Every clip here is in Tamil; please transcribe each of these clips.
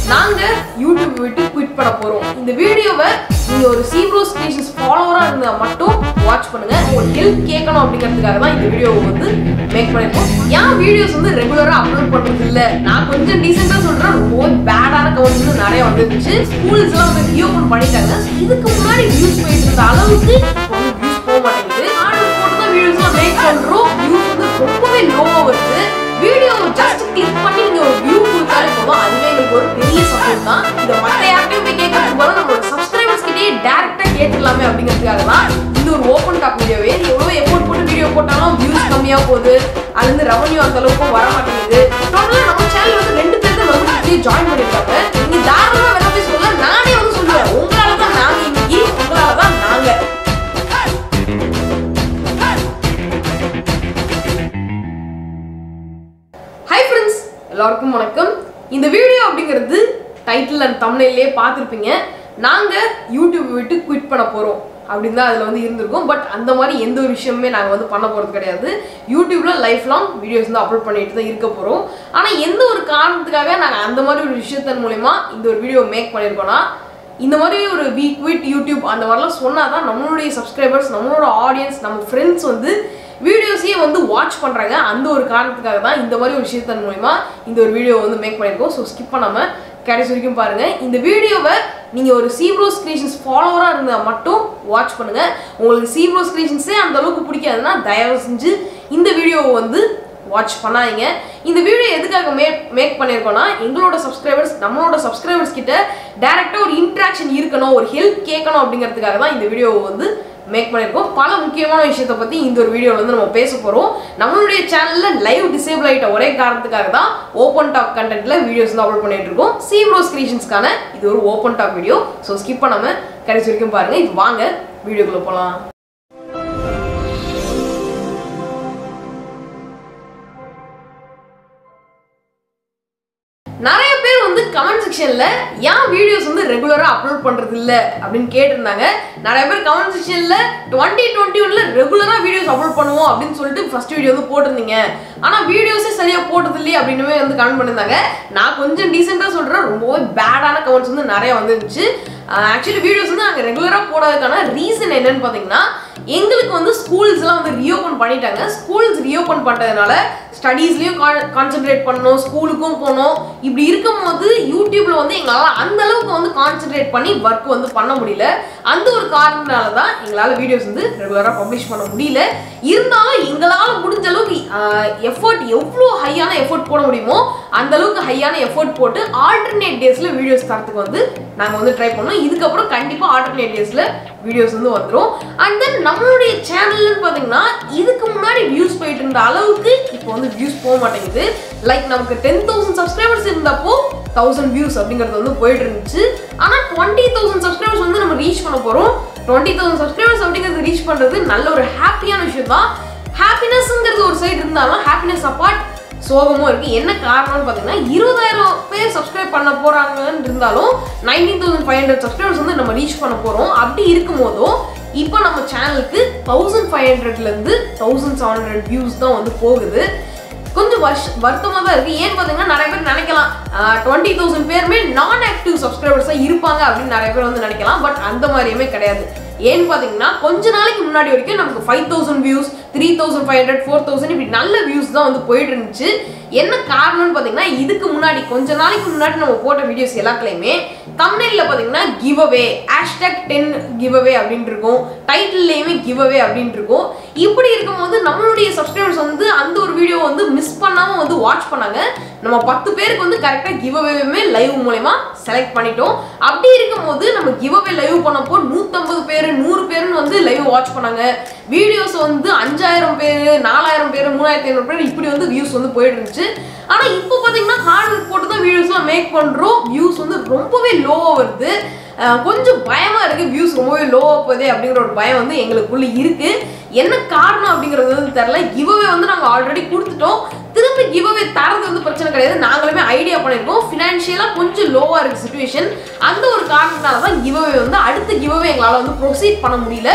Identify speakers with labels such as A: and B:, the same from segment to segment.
A: நாங்க யூடியூப் விட்டு குவிட் பண்ண போறோம் இந்த வீடியோவை நீங்க ஒரு சீப்ரோஸ் கிரியேஷன்ஸ் ஃபாலோவரா இருந்தா மட்டும் வாட்ச் பண்ணுங்க ஒரு ஹெல்ப் கேட்கணும் அப்படிங்கிறதுக்காக தான் இந்த வீடியோவை வந்து மேக் பண்ணிருக்கோம் ஏன் வீடியோஸ் வந்து ரெகுலரா அப்லோட் பண்றது இல்ல நான் கொஞ்சம் டீசெண்டா சொல்றேன் ரொம்ப பேடான கமெண்ட்ஸ் வந்து நிறைய வந்துருந்துச்சு ஸ்கூல்ஸ் எல்லாம் வந்து ரீஓபன் பண்ணிட்டாங்க இதுக்கு முன்னாடி வியூஸ் போயிட்டு இருந்த அளவுக்கு வியூஸ் போக மாட்டேங்குது ஆர்டர் போட்டு தான் வீடியோஸ் எல்லாம் மேக் பண்றோம் வியூஸ் வந்து ரொம்பவே லோவா வருது வீடியோ ஜஸ்ட் கிளிக் பண்ணி நீங்க ஒரு வியூ கொடுத்தாலே போதும் அதுவே எங்களுக்கு ஒரு பெரிய சப்போர்ட் தான் இந்த மத்த யார்ட்டையும் போய் கேட்கறது போல நம்மளோட சப்ஸ்கிரைபர்ஸ் கிட்டயே டைரக்டா கேட்டுடலாமே அப்படிங்கிறதுக்காக தான் இந்த ஒரு ஓப்பன் டாப் வீடியோவே எவ்வளவு எஃபோர்ட் போட்டு வீடியோ போட்டாலும் வியூஸ் கம்மியா போகுது அதுல இருந்து ரெவன்யூ அந்த அளவுக்கு வர மாட்டேங்குது டோட்டலா நம்ம சேனல் வந்து ரெண்டு பேர் தான் வந்து ஜாயின் பண்ணிருக்காங்க நீங்க தாராளமா வேணா போய் சொல்ல நானே வந்து சொல்லுவேன் உங்களால தான் நாங்க இன்னைக்கு உங்களால தான் நாங்க ஹாய் ஃப்ரெண்ட்ஸ் எல்லாருக்கும் வணக்கம் இந்த வீடியோ அப்படிங்கிறது டைட்டில் அண்ட் தமிழ்லேயே பார்த்துருப்பீங்க நாங்கள் யூடியூப் விட்டு குவிட் பண்ண போகிறோம் அப்படின்னு தான் அதில் வந்து இருந்திருக்கும் பட் அந்த மாதிரி எந்த ஒரு விஷயமுமே நாங்கள் வந்து பண்ண போகிறது கிடையாது யூடியூப்ல லைஃப் லாங் வீடியோஸ் வந்து அப்லோட் பண்ணிட்டு தான் இருக்க போகிறோம் ஆனால் எந்த ஒரு காரணத்துக்காக நாங்கள் அந்த மாதிரி ஒரு விஷயத்தின் மூலயமா இந்த ஒரு வீடியோ மேக் பண்ணியிருக்கோம்னா இந்த மாதிரி ஒரு வி குவிட் யூடியூப் அந்த மாதிரிலாம் சொன்னால் தான் நம்மளுடைய சப்ஸ்கிரைபர்ஸ் நம்மளோட ஆடியன்ஸ் நம்ம ஃப்ரெண்ட்ஸ் வந்து வீடியோஸையே வந்து வாட்ச் பண்ணுறாங்க அந்த ஒரு காரணத்துக்காக தான் இந்த மாதிரி ஒரு விஷயத்தின் மூலிமா இந்த ஒரு வீடியோ வந்து மேக் பண்ணியிருக்கோம் ஸோ ஸ்கிப் பண்ணாமல் கடைசி வரைக்கும் பாருங்கள் இந்த வீடியோவை நீங்கள் ஒரு சீப்ரோஸ் கிரியேஷன்ஸ் ஃபாலோவராக இருந்தால் மட்டும் வாட்ச் பண்ணுங்கள் உங்களுக்கு சீப்ரோஸ் கிரியேஷன்ஸே அந்த அளவுக்கு பிடிக்காதுன்னா தயவு செஞ்சு இந்த வீடியோவை வந்து வாட்ச் பண்ணாதீங்க இந்த வீடியோ எதுக்காக மே மேக் பண்ணியிருக்கோம்னா எங்களோட சப்ஸ்கிரைபர்ஸ் நம்மளோட சப்ஸ்கிரைபர்ஸ் கிட்ட டேரெக்டாக ஒரு இன்ட்ராக்ஷன் இருக்கணும் ஒரு ஹெல்ப் கேட்கணும் அப்படிங்கிறதுக்காக தான் இந்த வீடியோவை வந்து மேக் பண்ணியிருக்கோம் பல முக்கியமான விஷயத்தை பற்றி இந்த ஒரு வீடியோவில் வந்து நம்ம பேச போகிறோம் நம்மளுடைய சேனலில் லைவ் டிசேபிள் ஆகிட்ட ஒரே காரணத்துக்காக தான் ஓப்பன் டாக் கண்டென்ட்ல வீடியோஸ் வந்து அப்லோட் பண்ணிட்டு இருக்கோம் சீப்ரோஸ் கிரியேஷன்ஸ்க்கான இது ஒரு open talk video so skip பண்ணாமல் கடைசி வரைக்கும் பாருங்கள் இது வாங்க வீடியோக்குள்ளே போகலாம் நிறைய பேர் வந்து கமெண்ட் செக்ஷன்ல ஏன் வீடியோஸ் வந்து ரெகுலரா அப்லோட் பண்றது இல்ல அப்படின்னு கேட்டிருந்தாங்க நிறைய பேர் கமெண்ட் செக்ஷன்ல டுவெண்ட்டி டுவெண்ட்டி ஒன்ல ரெகுலரா வீடியோஸ் அப்லோட் பண்ணுவோம் அப்படின்னு சொல்லிட்டு ஃபர்ஸ்ட் வீடியோ வந்து போட்டிருந்தீங்க ஆனா வீடியோஸே சரியா போட்டது இல்லையே அப்படின்னு வந்து கமெண்ட் பண்ணியிருந்தாங்க நான் கொஞ்சம் டீசெண்டா சொல்றேன் ரொம்பவே பேடான கமெண்ட்ஸ் வந்து நிறைய வந்துருந்துச்சு ஆக்சுவலி வீடியோஸ் வந்து நாங்கள் ரெகுலராக போடாததுக்கான ரீசன் என்னன்னு பார்த்தீங்கன்னா எங்களுக்கு வந்து ஸ்கூல்ஸ்லாம் வந்து ரீஓப்பன் பண்ணிட்டாங்க ஸ்கூல்ஸ் ரீஓப்பன் பண்ணுறதுனால ஸ்டடீஸ்லையும் கான்சென்ட்ரேட் பண்ணணும் ஸ்கூலுக்கும் போனோம் இப்படி இருக்கும்போது யூடியூப்ல வந்து எங்களால் அந்த அளவுக்கு வந்து கான்சென்ட்ரேட் பண்ணி ஒர்க் வந்து பண்ண முடியல அந்த ஒரு காரணத்தினால தான் எங்களால் வீடியோஸ் வந்து ரெகுலராக பப்ளிஷ் பண்ண முடியல இருந்தாலும் எங்களால் முடிஞ்ச அளவுக்கு எஃபர்ட் எவ்வளோ ஹையான எஃபர்ட் போட முடியுமோ அந்த அளவுக்கு ஹையான எஃபர்ட் போட்டு ஆல்டர்னேட் டேஸில் வீடியோஸ் தரத்துக்கு வந்து நாங்கள் வந்து ட்ரை பண்ணோம் இதுக்கப்புறம் கண்டிப்பாக ஆல்டர்னேட் டேஸில் வீடியோஸ் வந்து வந்துடும் அண்ட் தென் நம்மளுடைய சேனல்னு பார்த்தீங்கன்னா இதுக்கு முன்னாடி வியூஸ் போயிட்டு இருந்த அளவுக்கு இப்போ வந்து வியூஸ் போக மாட்டேங்குது லைக் நமக்கு டென் தௌசண்ட் சப்ஸ்கிரைபர்ஸ் இருந்தப்போ தௌசண்ட் வியூஸ் அப்படிங்கிறது வந்து போயிட்டு இருந்துச்சு ஆனால் டுவெண்ட்டி தௌசண்ட் சப்ஸ்கிரைபர்ஸ் வந்து நம்ம ரீச் பண்ண போகிறோம் டுவெண்ட்டி தௌசண்ட் சப்ஸ்கிரைபர்ஸ் அப்படிங்கிறது ரீச் பண்ணுறது நல்ல ஒரு ஹாப்பியான விஷயம் தான் ஹாப்பினஸ்ங்கிறது ஒரு சைடு இருந்தாலும் ஹாப்பினஸ் அப்பார்ட் சோகமும் இருக்கு என்ன காரணம்னு பார்த்தீங்கன்னா இருபதாயிரம் பேர் சப்ஸ்கிரைப் பண்ண போறாங்கன்னு இருந்தாலும் nineteen thousand five hundred subscribers வந்து நம்ம ரீச் பண்ண போறோம் அப்படி இருக்கும் போதும் இப்போ நம்ம சேனலுக்கு தௌசண்ட் ஃபைவ் ஹண்ட்ரட்லேருந்து தௌசண்ட் செவன் ஹண்ட்ரட் வியூஸ் தான் வந்து போகுது கொஞ்சம் வருஷ வருத்தமாக தான் இருக்குது ஏன்னு பார்த்தீங்கன்னா நிறைய பேர் நினைக்கலாம் டுவெண்ட்டி தௌசண்ட் பேருமே நான் ஆக்டிவ் சப்ஸ்கிரைபர்ஸாக இருப்பாங்க அப்படின்னு நிறைய பேர் வந்து நினைக்கலாம் பட் அந்த மாதிரியுமே கிடையாது ஏன்னு பார்த்தீங்கன்னா கொஞ்ச நாளைக்கு முன்னாடி வரைக்கும் நமக்கு five thousand views three thousand five hundred four thousand இப்படி நல்ல வியூஸ் தான் வந்து போயிட்டு இருந்துச்சு என்ன காரணம்னு பார்த்தீங்கன்னா இதுக்கு முன்னாடி கொஞ்ச நாளைக்கு முன்னாடி நம்ம போட்ட வீடியோஸ் எல்லாத்துலேயுமே தமிழில் பார்த்தீங்கன்னா give away hashtag ten give away அப்படின்ட்டு இருக்கும் டைட்டில்லையுமே கிவ் அவே அப்படின்ட்டு இருக்கும் இப்படி இருக்கும்போது நம்மளுடைய சப்ஸ்கிரைபர்ஸ் வந்து அந்த ஒரு வீடியோ வந்து மிஸ் பண்ணாமல் வந்து வாட்ச் பண்ணாங்க நம்ம பத்து பேருக்கு வந்து கரெக்டாக கிவ் அவேவுமே லைவ் மூலயமா செலக்ட் பண்ணிட்டோம் அப்படி இருக்கும்போது நம்ம கிவ் அவே லைவ் பண்ணப்போ நூற்றம்பது பேர் நூறு பேருன்னு வந்து லைவ் வாட்ச் பண்ணாங்க வீடியோஸ் வந்து அஞ்சாயிரம் பேர் நாலாயிரம் பேர் மூணாயிரத்தி ஐநூறு பேர் இப்படி வந்து வியூஸ் வந்து போயிட்டு இருந்துச்சு ஆனால் இப்போ பார்த்தீங்கன்னா ஹார்ட் ஒர்க் போட்டு தான் வீடியோஸ்லாம் மேக் பண்ணுறோம் வியூஸ் வந்து ரொம்பவே லோவாக வருது கொஞ்சம் பயமாக இருக்குது வியூஸ் ரொம்பவே லோவாக போகுது அப்படிங்கிற ஒரு பயம் வந்து எங்களுக்குள்ளே இருக்குது என்ன காரணம் அப்படிங்கிறது வந்து தெரில கிவ்அவே வந்து நாங்கள் ஆல்ரெடி கொடுத்துட்டோம் திரும்பி கிவ்அவே தரது வந்து பிரச்சனை கிடையாது நாங்களுமே ஐடியா பண்ணியிருக்கோம் ஃபினான்ஷியலாக கொஞ்சம் லோவாக இருக்குது சுச்சுவேஷன் அந்த ஒரு காரணத்தினால தான் கிவ்அவே வந்து அடுத்த கிவ்அவே எங்களால் வந்து ப்ரொசீட் பண்ண முடியல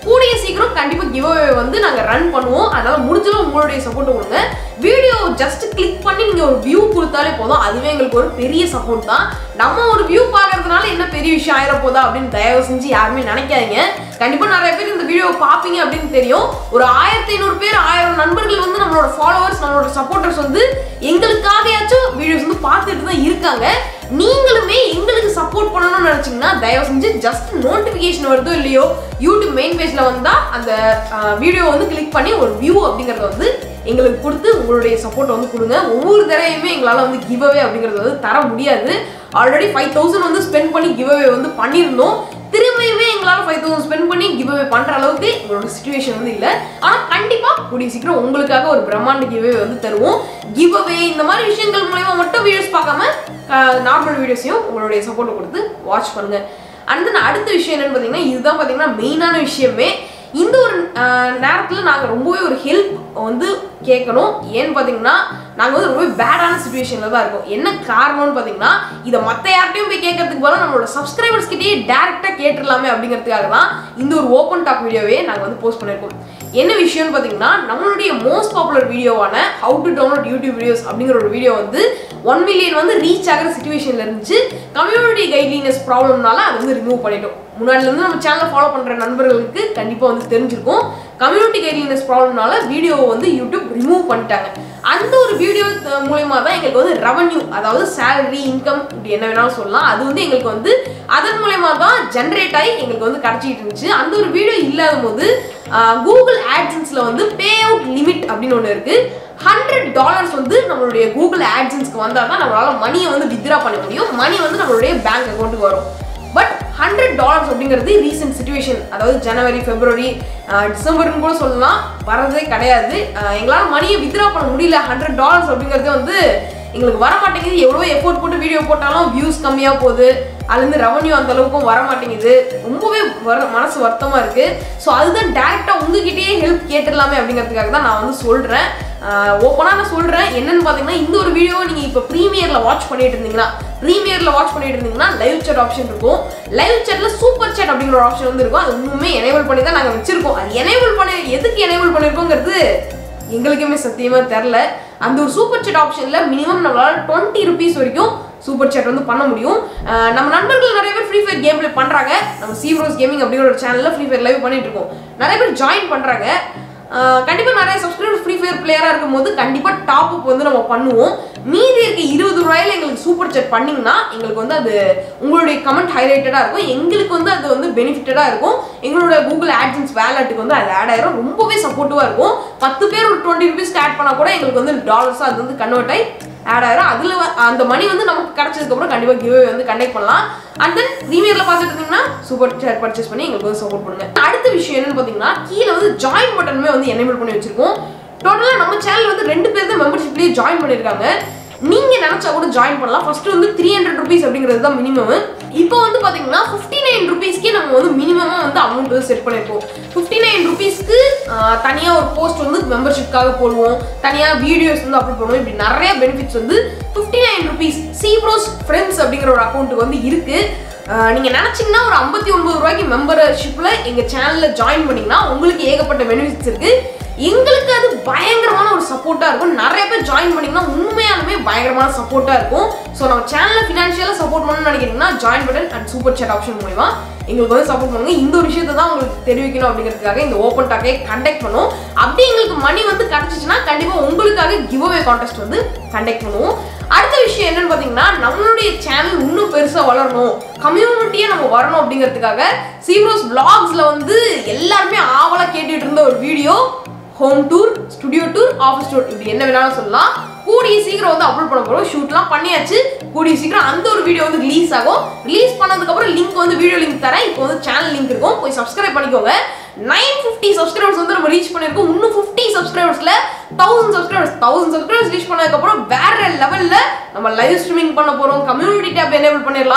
A: கூடிய சீக்கிரம் கண்டிப்பா கிவ் வந்து நாங்க ரன் பண்ணுவோம் அதனால முடிஞ்சளவு உங்களுடைய சப்போர்ட் கொடுங்க வீடியோ ஜஸ்ட் கிளிக் பண்ணி நீங்க ஒரு வியூ கொடுத்தாலே போதும் அதுவே எங்களுக்கு ஒரு பெரிய சப்போர்ட் தான் நம்ம ஒரு வியூ பார்க்கறதுனால என்ன பெரிய விஷயம் ஆயிர போதா அப்படின்னு தயவு செஞ்சு யாருமே நினைக்காதீங்க கண்டிப்பா நிறைய பேர் இந்த வீடியோ பார்ப்பீங்க அப்படின்னு தெரியும் ஒரு ஆயிரத்தி ஐநூறு பேர் ஆயிரம் நண்பர்கள் வந்து நம்மளோட ஃபாலோவர்ஸ் நம்மளோட சப்போர்ட்டர்ஸ் வந்து எங்களுக்காகயாச்சும் வீடியோஸ் வந்து பார்த்துட்டு தான் இருக்காங்க நீங்களுமே எங்களுக்கு சப்போர்ட் பண்ணணும்னு நினைச்சீங்கன்னா தயவு செஞ்சு ஜஸ்ட் நோட்டிஃபிகேஷன் வருதோ இல்லையோ யூடியூப் மெயின் பேஜ்ல வந்தா அந்த வீடியோ வந்து கிளிக் பண்ணி ஒரு வியூ அப்படிங்கறத வந்து எங்களுக்கு கொடுத்து உங்களுடைய சப்போர்ட் வந்து கொடுங்க ஒவ்வொரு தடவையுமே எங்களால் வந்து கிவ் அவே அப்படிங்கிறது வந்து தர முடியாது ஆல்ரெடி ஃபைவ் தௌசண்ட் வந்து ஸ்பெண்ட் பண்ணி கிவ் அவே வந்து பண்ணியிருந்தோம் திரும்பியுமே எங்களால் ஃபைவ் தௌசண்ட் ஸ்பெண்ட் பண்ணி கிவ் அவே பண்ணுற அளவுக்கு எங்களோட சுச்சுவேஷன் வந்து இல்லை ஆனால் கண்டிப்பாக கூடிய சீக்கிரம் உங்களுக்காக ஒரு பிரம்மாண்ட கிவ் அவே வந்து தருவோம் கிவ் அவே இந்த மாதிரி விஷயங்கள் மூலயமா மட்டும் வீடியோஸ் பார்க்காம நார்மல் வீடியோஸையும் உங்களுடைய சப்போர்ட் கொடுத்து வாட்ச் பண்ணுங்க அண்ட் தென் அடுத்த விஷயம் என்னன்னு பார்த்தீங்கன்னா இதுதான் பார்த்தீங்கன்னா மெயினான விஷயமே இந்த ஒரு நேரத்தில் நாங்கள் ரொம்பவே ஒரு ஹெல்ப் வந்து கேட்கணும் ஏன்னு பார்த்தீங்கன்னா நாங்கள் வந்து ரொம்பவே பேடான சுச்சுவேஷனில் தான் இருக்கோம் என்ன காரணம்னு பார்த்தீங்கன்னா இதை மற்ற யார்ட்டையும் போய் கேட்கறதுக்கு போல நம்மளோட சப்ஸ்கிரைபர்ஸ் கிட்டேயே டேரெக்டாக கேட்டுடலாமே அப்படிங்கிறதுக்காக தான் இந்த ஒரு ஓப்பன் டாக் வீடியோவே நாங்கள் வந்து போஸ்ட் பண்ணியிருக்கோம் என்ன விஷயம்னு பார்த்தீங்கன்னா நம்மளுடைய மோஸ்ட் பாப்புலர் வீடியோவான how to download YouTube videos அப்படிங்கிற ஒரு வீடியோ வந்து ஒன் மில்லியன் வந்து ரீச் ஆகிற சுச்சுவேஷனில் இருந்துச்சு கம்யூனிட்டி கைட்லைனஸ் ப்ராப்ளம்னால அதை வந்து ரிமூவ் பண்ணிட்டோம் முன்னாடிலேருந்து நம்ம சேனலை ஃபாலோ பண்ணுற நண்பர்களுக்கு கண்டிப்பாக வந்து தெரிஞ்சிருக்கும் கம்யூனிட்டி கைட்லைனஸ் ப்ராப்ளம்னால வீடியோவை வந்து யூடியூப் ரிமூவ் பண்ணிட்டாங்க அந்த ஒரு வீடியோ மூலயமா தான் எங்களுக்கு வந்து ரெவன்யூ அதாவது சேலரி இன்கம் இப்படி என்ன வேணாலும் சொல்லலாம் அது வந்து எங்களுக்கு வந்து அதன் மூலயமா தான் ஜென்ரேட் ஆகி எங்களுக்கு வந்து கிடச்சிட்டு இருந்துச்சு அந்த ஒரு வீடியோ இல்லாத போது கூகுள் ஆட்சன்ஸில் வந்து பே அவுட் லிமிட் அப்படின்னு ஒன்று இருக்குது ஹண்ட்ரட் டாலர்ஸ் வந்து நம்மளுடைய கூகுள் ஆட்சன்ஸ்க்கு வந்தால் தான் நம்மளால் மணியை வந்து வித்ரா பண்ண முடியும் மணி வந்து நம்மளுடைய பேங்க் அக்கௌண்ட்டுக்கு வரும் பட் ஹண்ட்ரட் டாலர்ஸ் அப்படிங்கிறது ரீசெண்ட் சுச்சுவேஷன் அதாவது ஜனவரி பிப்ரவரி டிசம்பர்னு கூட சொல்லலாம் வரதே கிடையாது எங்களால் மணியை வித்ரா பண்ண முடியல ஹண்ட்ரட் டாலர்ஸ் அப்படிங்கிறது வந்து எங்களுக்கு வர மாட்டேங்குது எவ்வளோ எஃபோர்ட் போட்டு வீடியோ போட்டாலும் வியூஸ் கம்மியாக போகுது அதுலேருந்து ரெவன்யூ அந்த அளவுக்கும் வர மாட்டேங்குது ரொம்பவே வர மனசு வருத்தமாக இருக்குது ஸோ அதுதான் டேரெக்டாக உங்ககிட்டயே ஹெல்ப் கேட்டுடலாமே அப்படிங்கிறதுக்காக தான் நான் வந்து சொல்கிறேன் ஓப்பனாக நான் சொல்கிறேன் என்னன்னு பார்த்தீங்கன்னா இந்த ஒரு வீடியோ நீங்கள் இப்போ ப்ரீமியரில் வாட்ச் பண்ணிட்டு இருந்தீங்கன்னா ப்ரீமியரில் வாட்ச் பண்ணிட்டு இருந்தீங்கன்னா லைவ் chat ஆப்ஷன் இருக்கும் லைவ் chatல சூப்பர் chat அப்படிங்கிற ஒரு ஆப்ஷன் வந்து இருக்கும் அது இன்னுமே எனேபிள் பண்ணி தான் நாங்கள் வச்சிருக்கோம் அது எனேபிள் பண்ணி எதுக்கு எனேபிள் பண்ணியிருக்கோங்கிறது எங்களுக்குமே சத்தியமாக தெரில அந்த ஒரு சூப்பர் chat ஆப்ஷனில் மினிமம் நம்மளால் டுவெண்ட்டி ருபீஸ் வரைக்கும் சூப்பர் chat வந்து பண்ண முடியும் அஹ் நம்ம நண்பர்கள் நிறைய பேர் ஃப்ரீ ஃபயர் கேம் ப்ளே பண்ணுறாங்க நம்ம சீப்ரோஸ் கேமிங் அப்படிங்கிற ஒரு சேனலில் ஃப்ரீ ஃபயர் லைவ் பண்ணிட்டு இருக்கோம் நிறைய பேர் ஜாயின் பண்ணுறாங்க கண்டிப்பாக நிறைய சப்ஸ்கிரைபர் ஃப்ரீ ஃபயர் பிளேயராக இருக்கும்போது கண்டிப்பாக டாப் அப் வந்து நம்ம பண்ணுவோம் மீதி இருக்க இருபது ரூபாயில எங்களுக்கு சூப்பர் செட் பண்ணிங்கன்னா எங்களுக்கு வந்து அது உங்களுடைய கமெண்ட் ஹைலைட்டடாக இருக்கும் எங்களுக்கு வந்து அது வந்து பெனிஃபிட்டடாக இருக்கும் எங்களோட கூகுள் ஆட்சன்ஸ் வேலட்டுக்கு வந்து அது ஆட் ஆயிரும் ரொம்பவே சப்போர்ட்டிவாக இருக்கும் பத்து பேர் ஒரு டுவெண்ட்டி ருபீஸ் ஆட் பண்ணால் கூட எங்களுக்கு வந்து டாலர்ஸாக அது வந்து கன்வெர்ட் ஆகி ஆட் ஆயிரும் அதில் அந்த மணி வந்து நமக்கு கிடைச்சதுக்கப்புறம் கண்டிப்பாக கிவ்வே வந்து கண்டக்ட் பண்ணலாம் அண்ட் தென் ப்ரீமியரில் பார்த்துட்டு இருந்தீங்கன்னா சூப்பர் சேர் பர்ச்சேஸ் பண்ணி எங்களுக்கு வந்து சப்போர்ட் பண்ணுங்க அடுத்த விஷயம் என்னன்னு பார்த்தீங்கன்னா கீழே வந்து ஜாயின் பட்டனுமே வந்து எனேபிள் பண்ணி வச்சிருக்கோம் டோட்டலாக நம்ம சேனல் வந்து ரெண்டு பேர் தான் மெம்பர்ஷிப்லேயே ஜாயின் பண்ணியிருக்காங்க நீங்க நினைச்சா கூட ஜாயின் பண்ணலாம் ஃபர்ஸ்ட் வந்து த்ரீ ஹண்ட்ரட் ருபீஸ் அப்படிங்கிறது தான் மினிமம் இப்போ வந்து பாத்தீங்கன்னா ஃபிஃப்டி நைன் ருபீஸ்க்கே நம்ம வந்து மினிமமா வந்து அமௌண்ட் வந்து செட் பண்ணிருக்கோம் ஃபிஃப்டி நைன் ருபீஸ்க்கு தனியா ஒரு போஸ்ட் வந்து மெம்பர்ஷிப்காக போடுவோம் தனியா வீடியோஸ் வந்து அப்லோட் பண்ணுவோம் இப்படி நிறைய பெனிஃபிட்ஸ் வந்து ஃபிஃப்டி நைன் ருபீஸ் சீப்ரோஸ் ஃப்ரெண்ட்ஸ் அப்படிங்கிற ஒரு அக்கௌண்ட்டுக்கு வந்து இருக்கு ஆஹ் நீங்க நினைச்சீங்கன்னா ஒரு ஐம்பத்தி ஒன்பது ரூபாய்க்கு மெம்பர்ஷிப்ல எங்க சேனல்ல ஜாயின் பண்ணீங்கன்னா உங்களுக்கு ஏகப்பட்ட பெனிஃபிட்ஸ் இருக்கு எங்களுக்கு அது பயங்கரமான ஒரு சப்போர்ட்டா இருக்கும் நிறைய பேர் ஜாயின் பண்ணீங்கன்னா உண்மையாலுமே பயங்கரமான சப்போர்ட்டா இருக்கும் ஸோ நம்ம சேனல்ல ஃபினான்ஷியலாக சப்போர்ட் பண்ணணும்னு நினைக்கிறீங்கன்னா join button and super chat option மூலியமா எங்களுக்கு வந்து சப்போர்ட் பண்ணுங்க இந்த ஒரு விஷயத்தை தான் உங்களுக்கு தெரிவிக்கணும் அப்படிங்கிறதுக்காக இந்த ஓப்பன் டாக்கை கண்டக்ட் பண்ணுவோம் அப்படி எங்களுக்கு மணி வந்து கிடைச்சிச்சுன்னா கண்டிப்பா உங்களுக்காக கிவ் அவே கான்டெஸ்ட் வந்து கண்டக்ட் பண்ணுவோம் அடுத்த விஷயம் என்னன்னு பார்த்தீங்கன்னா நம்மளுடைய சேனல் இன்னும் பெருசாக வளரணும் கம்யூனிட்டியே நம்ம வரணும் அப்படிங்கிறதுக்காக சீரோஸ் பிளாக்ஸ்ல வந்து எல்லாருமே ஆவலாக கேட்டுட்டு இருந்த ஒரு video home tour studio tour office tour இப்படி என்ன வேணாலும் சொல்லலாம் கூடிய சீக்கிரம் வந்து அப்லோட் பண்ண போகிறோம் ஷூட்லாம் பண்ணியாச்சு கூடிய சீக்கிரம் அந்த ஒரு வீடியோ வந்து ரிலீஸ் ஆகும் ரிலீஸ் பண்ணதுக்கப்புறம் லிங்க் வந்து வீடியோ லிங்க் தரேன் இப்போ வந்து சேனல் லிங்க் இருக்கும் போய் சப்ஸ்கிரைப் பண்ணிக்கோங்க நைன் ஃபிஃப்டி சப்ஸ்கிரைபர்ஸ் வந்து நம்ம ரீச் பண்ணியிருக்கோம் இன்னும் ஃபிஃப்டி சப்ஸ்கிரைபர்ஸ்ல thousand subscribers thousand subscribers reach பண்ணதுக்கப்புறம் வேற லெவலில் நம்ம லைவ் ஸ்ட்ரீமிங் பண்ண போகிறோம் கம்யூனிட்டி டேப் எனேபிள் பண்ணிடலாம்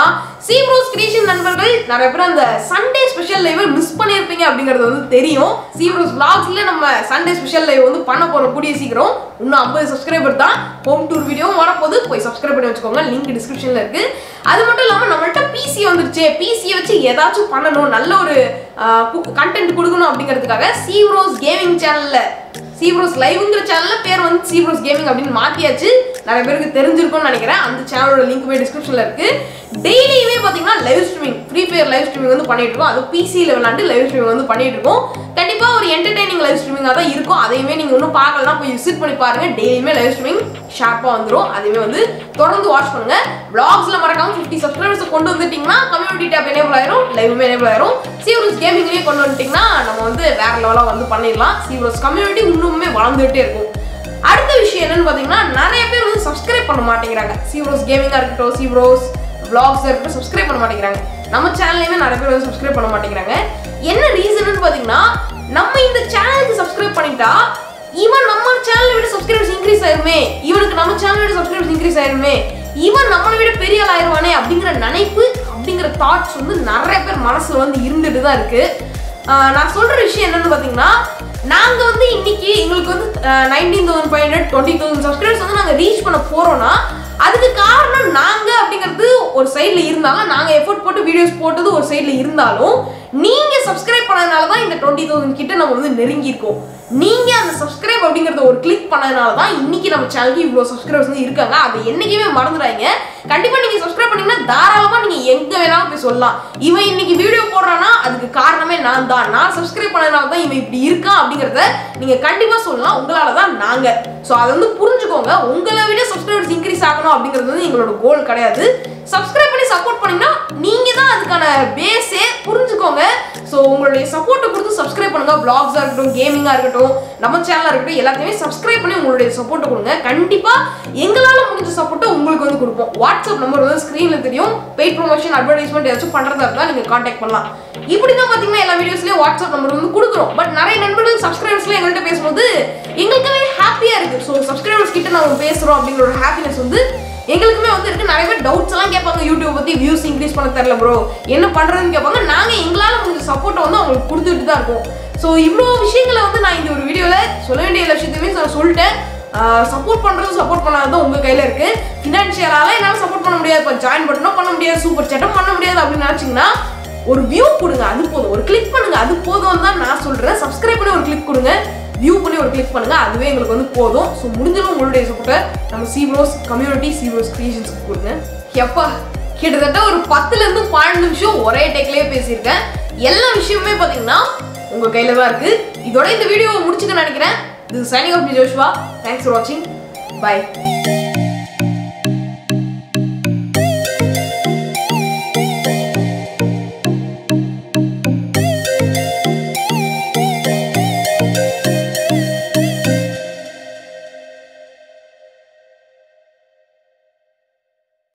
A: சீப்ரோஸ் கிரியேஷன் நண்பர்கள் நிறைய பேர் அந்த சண்டே ஸ்பெஷல் லைவ் மிஸ் பண்ணியிருப்பீங்க அப்படிங்கிறது வந்து தெரியும் சீப்ரோஸ் vlogsல நம்ம சண்டே ஸ்பெஷல் லைவ் வந்து பண்ண போறோம் கூடிய சீக்கிரம் இன்னும் ஐம்பது சப்ஸ்கிரைபர் தான் ஹோம் டூர் வீடியோவும் வரப்போது போய் சப்ஸ்கிரைப் பண்ணி வச்சுக்கோங்க லிங்க் டிஸ்கிரிப்ஷன்ல இருக்கு அது மட்டும் இல்லாமல் நம்மள்ட்ட பிசி வந்துருச்சு பிசியை வச்சு ஏதாச்சும் பண்ணணும் நல்ல ஒரு கண்டென்ட் கொடுக்கணும் அப்படிங்கிறதுக்காக சீப்ரோஸ் கேமிங் சேனல்ல சீப்ரோஸ் லைவ்ங்கிற சேனல்ல பேர் வந்து சீப்ரோஸ் கேமிங் அப்படின்னு மாத்தியாச்சு நிறைய பேருக்கு தெரிஞ்சிருக்கும்னு நினைக்கிறேன் அந்த சேனலோட லிங்க் போய் டிஸ்கிரிப்ஷன்ல இருக்கு டெய்லியுமே பாத்தீங்கன்னா live streaming free fire live streaming வந்து பண்ணிட்டு இருக்கோம் அது பிசியில் விளாண்டு லைவ் ஸ்ட்ரீமிங் வந்து பண்ணிட்டு இருக்கோம் கண்டிப்பா ஒரு என்டர்டைனிங் லைவ் ஸ்ட்ரீமிங்காக தான் இருக்கும் அதையுமே நீங்க இன்னும் பார்க்கலாம் போய் விசிட் பண்ணி பாருங்க டெய்லியுமே லைவ் ஸ்ட்ரீமிங் ஷார்ப்பாக வந்துடும் அதையுமே வந்து தொடர்ந்து வாட்ச் பண்ணுங்க vlogsல மறக்காம ஃபிஃப்டி சப்ஸ்கிரைபர்ஸ் கொண்டு வந்துட்டீங்கன்னா கம்யூனிட்டி டேப் எனேபிள் ஆயிரும் லைவ்மே எனேபிள் ஆயிரும் சீவரஸ் கேமிங்லேயே கொண்டு வந்துட்டீங்கன்னா நம்ம வந்து வேற லெவலாக வந்து பண்ணிடலாம் சீவரஸ் கம்யூனிட்டி இன்னுமே வளர்ந்துகிட்டே இருக்கும் அடுத்த விஷயம் என்னன்னு பார்த்தீங்கன்னா நிறைய பேர் வந்து சப்ஸ்கிரைப் பண்ண மாட்டேங்கிறாங்க சீவரோஸ் கேமிங்காக இருக்கட்டும் சீவரோஸ் vlogs இருக்கட்டும் சப்ஸ்கிரைப் பண்ண மாட்டேங்கிறாங்க நம்ம சேனல்லையுமே நிறைய பேர் வந்து சப்ஸ்கிரைப் பண்ண மாட்டேங்கிறாங்க என்ன ரீசன்னு பார்த்தீங்கன்னா நம்ம இந்த சேனலுக்கு சப்ஸ்கிரைப் பண்ணிட்டா இவன் நம்ம சேனலை விட சப்ஸ்கிரைபர்ஸ் இன்க்ரீஸ் ஆயிருமே இவனுக்கு நம்ம சேனலை விட சப்ஸ்கிரைபர்ஸ் இன்க்ரீஸ் ஆயிருமே இவன் நம்மளை விட பெரிய ஆள் ஆயிருவானே அப்படிங்கிற நினைப்பு அப்படிங்கிற தாட்ஸ் வந்து நிறைய பேர் மனசுல வந்து இருந்துட்டு தான் இருக்கு ஆஹ் நான் சொல்ற விஷயம் என்னன்னு பாத்தீங்கன்னா நாங்க வந்து இன்னைக்கு எங்களுக்கு வந்து nineteen thousand five hundred twenty thousand subscribers வந்து நாங்க ரீச் பண்ண போறோம்னா அதுக்கு காரணம் நாங்க அப்படிங்கிறது ஒரு சைடுல இருந்தாலும் நாங்க எஃபோர்ட் போட்டு வீடியோஸ் போட்டது ஒரு சைடுல இருந்தாலும் நீங்க சப்ஸ்கிரைப் பண்ணதுனால தான் இந்த டுவெண்ட்டி தௌசண்ட் கிட்ட நம்ம வந்து நெருங்கி இருக்கோம் நீங்க அந்த சப்ஸ்கிரைப் அப்படிங்கறத ஒரு கிளிக் பண்ணதுனால தான் இன்னைக்கு நம்ம சேனலுக்கு இவ்வளவு சப்ஸ்கிரைபர்ஸ் வந்து இருக்காங்க அதை என்னைக்குமே மறந்துடாதீங்க கண்டிப்பா நீங்க சப்ஸ்கிரைப் பண்ணீங்கன்னா தாராளமா நீங்க எங்க வேணாலும் போய் சொல்லலாம் இவன் இன்னைக்கு வீடியோ போடுறானா அதுக்கு காரணமே நான் தான் நான் சப்ஸ்கிரைப் பண்ணதுனால தான் இவன் இப்படி இருக்கான் அப்படிங்கறத நீங்க கண்டிப்பா சொல்லலாம் உங்களால தான் நாங்க ஸோ அதை வந்து புரிஞ்சுக்கோங்க உங்களை விட சப்ஸ்கிரைபர்ஸ் இன்க்ரீஸ் ஆகணும் அப்படிங்கிறது வந்து எங்களோட கோல் கிடையாது சப்ஸ்கிரைப் பண்ணி சப்போர்ட் பண்ணீங்கன்னா நீங்க தான் அதுக்கான பேஸே புரிஞ்சுக்கோங்க ஸோ உங்களுடைய சப்போர்ட்டை கொடுத்து சப்ஸ்கிரைப் பண்ணுங்க பிளாக்ஸாக இருக்கட்டும் கேமிங்காக இருக்கட்டும் நம்ம சேனலாக இருக்கட்டும் எல்லாத்தையுமே சப்ஸ்கிரைப் பண்ணி உங்களுடைய சப்போர்ட்டை கொடுங்க கண்டிப்பா எங்களால் முடிஞ்ச சப்போர்ட்டை உங்களுக்கு வந்து கொடுப்போம் வாட்ஸ்அப் நம்பர் வந்து ஸ்க்ரீனில் தெரியும் பெய்ட் ப்ரொமோஷன் அட்வர்டைஸ்மெண்ட் ஏதாச்சும் பண்ணுறதா இருந்தால் நீங்கள் காண்டாக்ட் பண்ணலாம் இப்படி தான் பார்த்தீங்கன்னா எல்லா வீடியோஸ்லேயும் வாட்ஸ்அப் நம்பர் வந்து கொடுக்குறோம் பட் நிறைய நண்பர்கள் சப்ஸ்கிரைபர்ஸ்ல எங்கள்கிட்ட பேசும்போது எங்களுக்குமே ஹாப்பியாக இருக்குது ஸோ சப்ஸ்கிரைபர்ஸ் கிட்ட நம்ம பேசுகிறோம் அப்படிங்கிற ஒரு ஹாப்பினஸ் வந்து எங்களுக்குமே வந்து இருக்கு நிறைய பேர் டவுட்ஸ் எல்லாம் கேட்பாங்க யூடியூப் பத்தி வியூஸ் இன்க்ரீஸ் பண்ண தெரியல ப்ரோ என்ன பண்றதுன்னு கேட்பாங்க நாங்க எங்களால முடிஞ்ச சப்போர்ட்டை வந்து அவங்களுக்கு கொடுத்துட்டு தான் இருக்கோம் ஸோ இவ்வளோ விஷயங்களை வந்து நான் இந்த ஒரு வீடியோல சொல்ல வேண்டிய எல்லா விஷயத்தையுமே நான் சொல்லிட்டேன் சப்போர்ட் பண்றது சப்போர்ட் பண்ணாதது உங்க கையில இருக்கு ஃபினான்ஷியலால என்னால சப்போர்ட் பண்ண முடியாது இப்போ ஜாயின் பண்ணணும் பண்ண முடியாது சூப்பர் சேட்டும் பண்ண முடியாது அப்படின்னு நினைச்சீங்கன்னா ஒரு வியூ கொடுங்க அது போதும் ஒரு கிளிக் பண்ணுங்க அது போதும் தான் நான் சொல்றேன் சப்ஸ்கிரைப் பண்ணி ஒரு கிளிக் கொடுங்க வியூ பண்ணி ஒரு கிளிக் பண்ணுங்க அதுவே எங்களுக்கு வந்து போதும் ஸோ முடிஞ்சளவு உங்களுடைய சப்போர்ட்டை நம்ம சீப்ரோஸ் கம்யூனிட்டி சீப்ரோஸ் கிரியேஷன்ஸ்க்கு கொடுங்க எப்பா கிட்டத்தட்ட ஒரு பத்துல இருந்து பன்னெண்டு நிமிஷம் ஒரே டேக்லயே பேசியிருக்கேன் எல்லா விஷயமுமே பார்த்தீங்கன்னா உங்க கையில தான் இருக்கு இதோட இந்த வீடியோவை முடிச்சுக்க நினைக்கிறேன் இது signing off Joshua thanks for வாட்சிங் பை